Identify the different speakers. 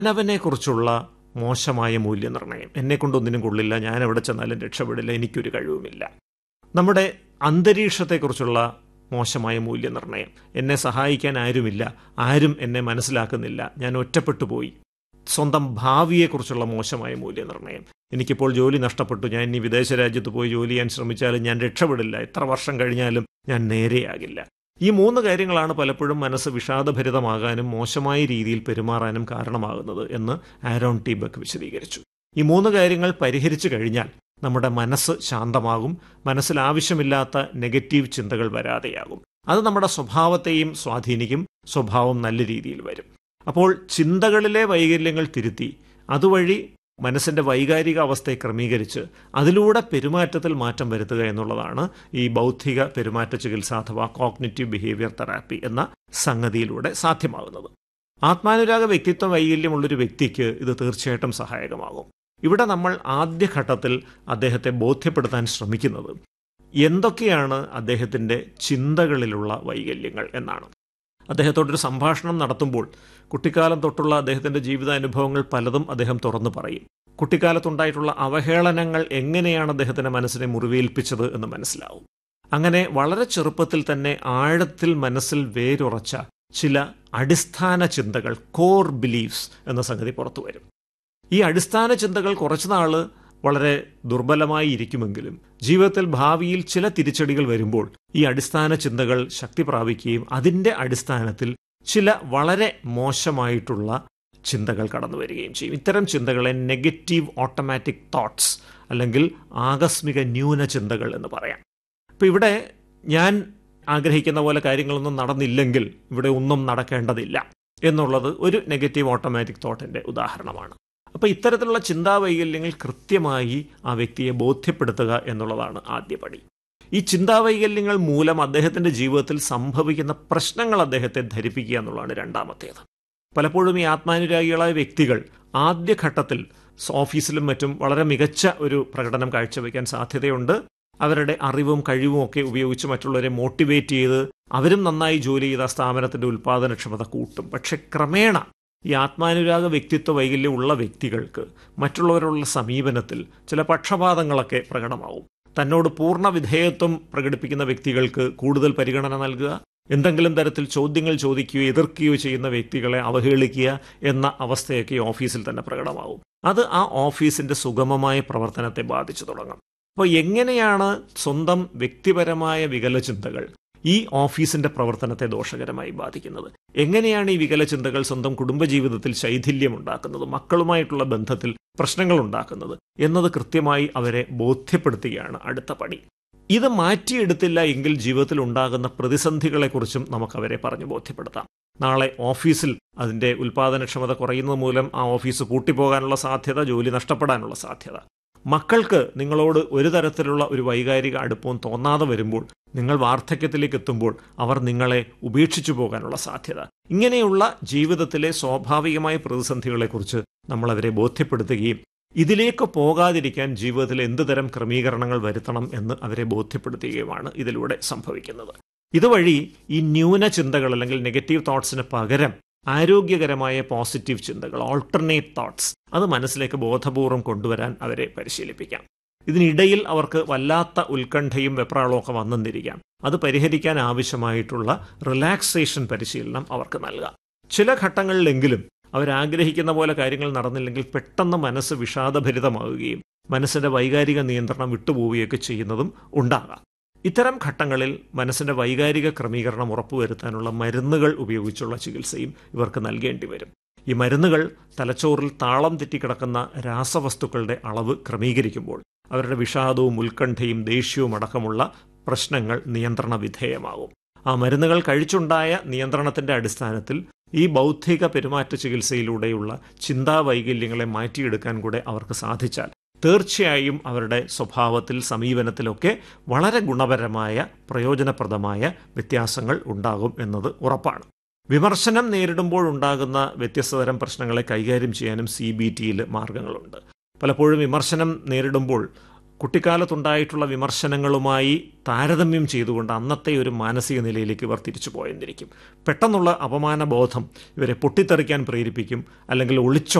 Speaker 1: അവനെക്കുറിച്ചുള്ള മോശമായ മൂല്യനിർണ്ണയം എന്നെക്കൊണ്ടൊന്നിനും കൊള്ളില്ല ഞാൻ എവിടെ ചെന്നാലും രക്ഷപ്പെടില്ല എനിക്കൊരു കഴിവുമില്ല നമ്മുടെ അന്തരീക്ഷത്തെക്കുറിച്ചുള്ള മോശമായ മൂല്യനിർണ്ണയം എന്നെ സഹായിക്കാൻ ആരുമില്ല ആരും എന്നെ മനസ്സിലാക്കുന്നില്ല ഞാൻ ഒറ്റപ്പെട്ടു പോയി സ്വന്തം ഭാവിയെക്കുറിച്ചുള്ള മോശമായ മൂല്യനിർണ്ണയം എനിക്കിപ്പോൾ ജോലി നഷ്ടപ്പെട്ടു ഞാൻ ഇനി വിദേശ രാജ്യത്ത് പോയി ജോലി ചെയ്യാൻ ശ്രമിച്ചാലും ഞാൻ രക്ഷപ്പെടില്ല എത്ര വർഷം കഴിഞ്ഞാലും ഞാൻ നേരെയാകില്ല ഈ മൂന്ന് കാര്യങ്ങളാണ് പലപ്പോഴും മനസ്സ് വിഷാദഭരിതമാകാനും മോശമായ രീതിയിൽ പെരുമാറാനും കാരണമാകുന്നത് എന്ന് ആരോൺ ടീബക്ക് വിശദീകരിച്ചു ഈ മൂന്ന് കാര്യങ്ങൾ പരിഹരിച്ചു കഴിഞ്ഞാൽ നമ്മുടെ മനസ്സ് ശാന്തമാകും മനസ്സിൽ ആവശ്യമില്ലാത്ത നെഗറ്റീവ് ചിന്തകൾ വരാതെയാകും അത് നമ്മുടെ സ്വഭാവത്തെയും സ്വാധീനിക്കും സ്വഭാവം നല്ല രീതിയിൽ വരും അപ്പോൾ ചിന്തകളിലെ വൈകല്യങ്ങൾ തിരുത്തി അതുവഴി മനസ്സിൻ്റെ വൈകാരിക അവസ്ഥയെ ക്രമീകരിച്ച് അതിലൂടെ പെരുമാറ്റത്തിൽ മാറ്റം വരുത്തുക എന്നുള്ളതാണ് ഈ ബൗദ്ധിക പെരുമാറ്റ ചികിത്സ അഥവാ കോഗ്നിറ്റീവ് ബിഹേവിയർ തെറാപ്പി എന്ന സംഗതിയിലൂടെ സാധ്യമാകുന്നത് ആത്മാനുരാഗ വ്യക്തിത്വ വൈകല്യമുള്ളൊരു വ്യക്തിക്ക് ഇത് തീർച്ചയായിട്ടും സഹായകമാകും ഇവിടെ നമ്മൾ ആദ്യഘട്ടത്തിൽ അദ്ദേഹത്തെ ബോധ്യപ്പെടുത്താൻ ശ്രമിക്കുന്നത് എന്തൊക്കെയാണ് അദ്ദേഹത്തിൻ്റെ ചിന്തകളിലുള്ള വൈകല്യങ്ങൾ എന്നാണ് അദ്ദേഹത്തോടൊരു സംഭാഷണം നടത്തുമ്പോൾ കുട്ടിക്കാലം തൊട്ടുള്ള അദ്ദേഹത്തിൻ്റെ ജീവിതാനുഭവങ്ങൾ പലതും അദ്ദേഹം തുറന്നു പറയും കുട്ടിക്കാലത്തുണ്ടായിട്ടുള്ള അവഹേളനങ്ങൾ എങ്ങനെയാണ് അദ്ദേഹത്തിൻ്റെ മനസ്സിനെ മുറിവേൽപ്പിച്ചത് എന്ന് മനസ്സിലാവും അങ്ങനെ വളരെ ചെറുപ്പത്തിൽ തന്നെ ആഴത്തിൽ മനസ്സിൽ വേരുറച്ച ചില അടിസ്ഥാന ചിന്തകൾ കോർ ബിലീഫ്സ് എന്ന സംഗതി പുറത്തു വരും ഈ അടിസ്ഥാന ചിന്തകൾ കുറച്ചുനാൾ വളരെ ദുർബലമായി ഇരിക്കുമെങ്കിലും ജീവിതത്തിൽ ഭാവിയിൽ ചില തിരിച്ചടികൾ വരുമ്പോൾ ഈ അടിസ്ഥാന ചിന്തകൾ ശക്തി പ്രാപിക്കുകയും അതിൻ്റെ അടിസ്ഥാനത്തിൽ ചില വളരെ മോശമായിട്ടുള്ള ചിന്തകൾ കടന്നു വരികയും ചെയ്യും ഇത്തരം ചിന്തകളെ നെഗറ്റീവ് ഓട്ടോമാറ്റിക് തോട്ട്സ് അല്ലെങ്കിൽ ആകസ്മിക ന്യൂന ചിന്തകൾ എന്ന് പറയാം അപ്പോൾ ഇവിടെ ഞാൻ ആഗ്രഹിക്കുന്ന പോലെ കാര്യങ്ങളൊന്നും നടന്നില്ലെങ്കിൽ ഇവിടെ ഒന്നും നടക്കേണ്ടതില്ല എന്നുള്ളത് ഒരു നെഗറ്റീവ് ഓട്ടോമാറ്റിക് തോട്ടിൻ്റെ ഉദാഹരണമാണ് അപ്പോൾ ഇത്തരത്തിലുള്ള ചിന്താവൈകല്യങ്ങൾ കൃത്യമായി ആ വ്യക്തിയെ ബോധ്യപ്പെടുത്തുക എന്നുള്ളതാണ് ആദ്യപടി ഈ ചിന്താവൈകല്യങ്ങൾ മൂലം അദ്ദേഹത്തിൻ്റെ ജീവിതത്തിൽ സംഭവിക്കുന്ന പ്രശ്നങ്ങൾ അദ്ദേഹത്തെ ധരിപ്പിക്കുക എന്നുള്ളതാണ് രണ്ടാമത്തേത് പലപ്പോഴും ഈ ആത്മാനുരാഗികളായ വ്യക്തികൾ ആദ്യഘട്ടത്തിൽ ഓഫീസിലും മറ്റും വളരെ മികച്ച ഒരു പ്രകടനം കാഴ്ചവെക്കാൻ സാധ്യതയുണ്ട് അവരുടെ അറിവും കഴിവും ഒക്കെ ഉപയോഗിച്ച് മറ്റുള്ളവരെ മോട്ടിവേറ്റ് ചെയ്ത് അവരും നന്നായി ജോലി ചെയ്ത സ്ഥാപനത്തിൻ്റെ ഉൽപ്പാദനക്ഷമത കൂട്ടും പക്ഷെ ക്രമേണ ഈ ആത്മാനുരാഗ വ്യക്തിത്വ വൈകല്യം ഉള്ള വ്യക്തികൾക്ക് മറ്റുള്ളവരുള്ള സമീപനത്തിൽ ചില പക്ഷപാതങ്ങളൊക്കെ പ്രകടമാവും തന്നോട് പൂർണ്ണ വിധേയത്വം പ്രകടിപ്പിക്കുന്ന വ്യക്തികൾക്ക് കൂടുതൽ പരിഗണന നൽകുക എന്തെങ്കിലും തരത്തിൽ ചോദ്യങ്ങൾ ചോദിക്കുകയോ എതിർക്കുകയോ ചെയ്യുന്ന വ്യക്തികളെ അവഹേളിക്കുക എന്ന അവസ്ഥയൊക്കെ ഈ ഓഫീസിൽ തന്നെ പ്രകടമാവും അത് ആ ഓഫീസിന്റെ സുഗമമായ പ്രവർത്തനത്തെ ബാധിച്ചു തുടങ്ങും അപ്പോൾ എങ്ങനെയാണ് സ്വന്തം വ്യക്തിപരമായ വികലചിന്തകൾ ഈ ഓഫീസിന്റെ പ്രവർത്തനത്തെ ദോഷകരമായി ബാധിക്കുന്നത് എങ്ങനെയാണ് ഈ വികലചിന്തകൾ സ്വന്തം കുടുംബജീവിതത്തിൽ ശൈഥില്യം ഉണ്ടാക്കുന്നത് മക്കളുമായിട്ടുള്ള ബന്ധത്തിൽ പ്രശ്നങ്ങൾ ഉണ്ടാക്കുന്നത് എന്നത് കൃത്യമായി അവരെ ബോധ്യപ്പെടുത്തുകയാണ് അടുത്ത പണി ഇത് മാറ്റിയെടുത്തില്ല എങ്കിൽ ജീവിതത്തിൽ ഉണ്ടാകുന്ന പ്രതിസന്ധികളെക്കുറിച്ചും നമുക്ക് അവരെ പറഞ്ഞു ബോധ്യപ്പെടുത്താം നാളെ ഓഫീസിൽ അതിൻ്റെ ഉൽപ്പാദനക്ഷമത കുറയുന്നത് മൂലം ആ ഓഫീസ് പൂട്ടിപ്പോകാനുള്ള സാധ്യത ജോലി നഷ്ടപ്പെടാനുള്ള സാധ്യത മക്കൾക്ക് നിങ്ങളോട് ഒരു തരത്തിലുള്ള ഒരു വൈകാരിക അടുപ്പവും തോന്നാതെ വരുമ്പോൾ നിങ്ങൾ വാർദ്ധക്യത്തിലേക്ക് എത്തുമ്പോൾ അവർ നിങ്ങളെ ഉപേക്ഷിച്ചു പോകാനുള്ള സാധ്യത ഇങ്ങനെയുള്ള ജീവിതത്തിലെ സ്വാഭാവികമായ പ്രതിസന്ധികളെക്കുറിച്ച് നമ്മൾ അവരെ ബോധ്യപ്പെടുത്തുകയും ഇതിലേക്ക് പോകാതിരിക്കാൻ ജീവിതത്തിൽ എന്തുതരം ക്രമീകരണങ്ങൾ വരുത്തണം എന്ന് അവരെ ബോധ്യപ്പെടുത്തുകയുമാണ് ഇതിലൂടെ സംഭവിക്കുന്നത് ഇതുവഴി ഈ ന്യൂന ചിന്തകൾ അല്ലെങ്കിൽ നെഗറ്റീവ് തോട്ട്സിന് പകരം ആരോഗ്യകരമായ പോസിറ്റീവ് ചിന്തകൾ ഓൾട്ടർനേറ്റ് തോട്ട്സ് അത് മനസ്സിലേക്ക് ബോധപൂർവം കൊണ്ടുവരാൻ അവരെ പരിശീലിപ്പിക്കാം ഇതിനിടയിൽ അവർക്ക് വല്ലാത്ത ഉത്കണ്ഠയും വെപ്രാളവും ഒക്കെ വന്നെന്നിരിക്കാം അത് പരിഹരിക്കാൻ ആവശ്യമായിട്ടുള്ള റിലാക്സേഷൻ പരിശീലനം അവർക്ക് നൽകാം ചില ഘട്ടങ്ങളിലെങ്കിലും അവരാഗ്രഹിക്കുന്ന പോലെ കാര്യങ്ങൾ നടന്നില്ലെങ്കിൽ പെട്ടെന്ന് മനസ്സ് വിഷാദഭരിതമാവുകയും മനസ്സിന്റെ വൈകാരിക നിയന്ത്രണം വിട്ടുപോവുകയൊക്കെ ചെയ്യുന്നതും ഉണ്ടാകാം ഇത്തരം ഘട്ടങ്ങളിൽ മനസ്സിന്റെ വൈകാരിക ക്രമീകരണം ഉറപ്പുവരുത്താനുള്ള മരുന്നുകൾ ഉപയോഗിച്ചുള്ള ചികിത്സയും ഇവർക്ക് നൽകേണ്ടി വരും ഈ മരുന്നുകൾ തലച്ചോറിൽ താളം തെറ്റിക്കിടക്കുന്ന രാസവസ്തുക്കളുടെ അളവ് ക്രമീകരിക്കുമ്പോൾ അവരുടെ വിഷാദവും ഉത്കണ്ഠയും ദേഷ്യവും അടക്കമുള്ള പ്രശ്നങ്ങൾ നിയന്ത്രണ വിധേയമാകും ആ മരുന്നുകൾ കഴിച്ചുണ്ടായ നിയന്ത്രണത്തിന്റെ അടിസ്ഥാനത്തിൽ ഈ ബൗദ്ധിക പെരുമാറ്റ ചികിത്സയിലൂടെയുള്ള ചിന്താ വൈകല്യങ്ങളെ മാറ്റിയെടുക്കാൻ കൂടെ അവർക്ക് സാധിച്ചാൽ തീർച്ചയായും അവരുടെ സ്വഭാവത്തിൽ സമീപനത്തിലൊക്കെ വളരെ ഗുണപരമായ പ്രയോജനപ്രദമായ വ്യത്യാസങ്ങൾ ഉണ്ടാകും എന്നത് ഉറപ്പാണ് വിമർശനം നേരിടുമ്പോഴുണ്ടാകുന്ന വ്യത്യസ്ത തരം പ്രശ്നങ്ങളെ കൈകാര്യം ചെയ്യാനും സി ബി ടിയിൽ മാർഗങ്ങളുണ്ട് പലപ്പോഴും വിമർശനം നേരിടുമ്പോൾ കുട്ടിക്കാലത്തുണ്ടായിട്ടുള്ള വിമർശനങ്ങളുമായി താരതമ്യം ചെയ്തുകൊണ്ട് അന്നത്തെ ഒരു മാനസിക നിലയിലേക്ക് ഇവർ തിരിച്ചു പോയെന്നിരിക്കും പെട്ടെന്നുള്ള അപമാനബോധം ഇവരെ പൊട്ടിത്തെറിക്കാൻ പ്രേരിപ്പിക്കും അല്ലെങ്കിൽ ഒളിച്ചോ